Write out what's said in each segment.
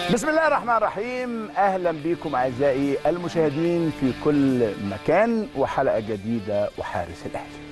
بسم الله الرحمن الرحيم اهلا بكم اعزائي المشاهدين في كل مكان وحلقه جديده وحارس الاهلي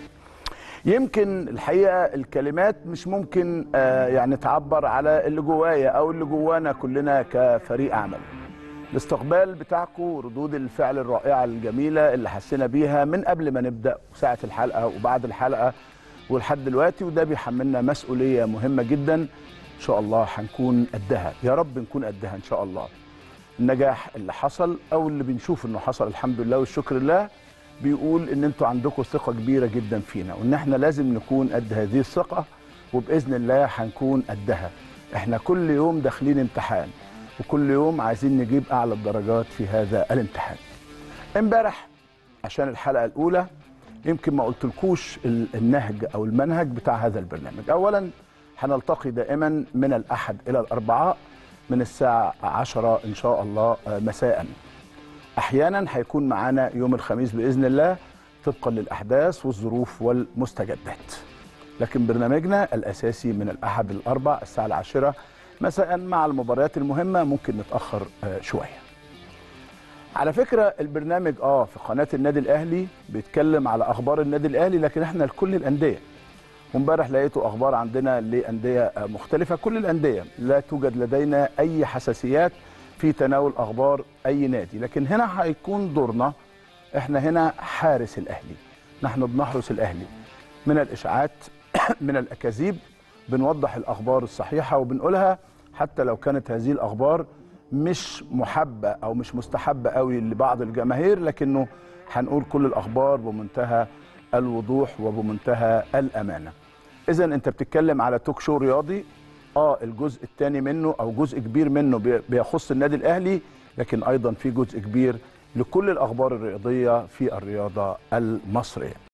يمكن الحقيقه الكلمات مش ممكن آه، يعني تعبر على اللي جوايا او اللي جوانا كلنا كفريق عمل الاستقبال بتاعكم ردود الفعل الرائعه الجميله اللي حسينا بيها من قبل ما نبدا ساعه الحلقه وبعد الحلقه ولحد دلوقتي وده بيحملنا مسؤوليه مهمه جدا ان شاء الله هنكون قدها يا رب نكون قدها ان شاء الله النجاح اللي حصل او اللي بنشوف انه حصل الحمد لله والشكر لله بيقول ان انتوا عندكم ثقه كبيره جدا فينا وان احنا لازم نكون قد هذه الثقه وباذن الله هنكون قدها احنا كل يوم داخلين امتحان وكل يوم عايزين نجيب اعلى الدرجات في هذا الامتحان امبارح عشان الحلقه الاولى يمكن ما قلتلكوش ال- النهج او المنهج بتاع هذا البرنامج اولا هنلتقي دائما من الاحد الى الاربعاء من الساعه 10 ان شاء الله آه، مساء احيانا هيكون معانا يوم الخميس باذن الله طبقا للاحداث والظروف والمستجدات لكن برنامجنا الاساسي من الاحد للاربع الساعه العاشره مساء مع المباريات المهمه ممكن نتاخر آه، شويه على فكره البرنامج اه في قناه النادي الاهلي بيتكلم على اخبار النادي الاهلي لكن احنا لكل الانديه وامبارح لقيته اخبار عندنا لانديه آه، مختلفه كل الانديه لا توجد لدينا اي حساسيات في تناول اخبار اي نادي لكن هنا هيكون دورنا احنا هنا حارس الاهلي نحن بنحرس الاهلي من الاشاعات من الاكاذيب بنوضح الاخبار الصحيحه وبنقولها حتى لو كانت هذه الاخبار مش محبه او مش مستحبه قوي لبعض الجماهير لكنه هنقول كل الاخبار بمنتهى الوضوح وبمنتهى الامانه اذا انت بتتكلم على توك شو رياضي اه الجزء الثاني منه او جزء كبير منه بي- بيخص النادي الاهلي لكن ايضا في جزء كبير لكل الاخبار الرياضيه في الرياضه المصريه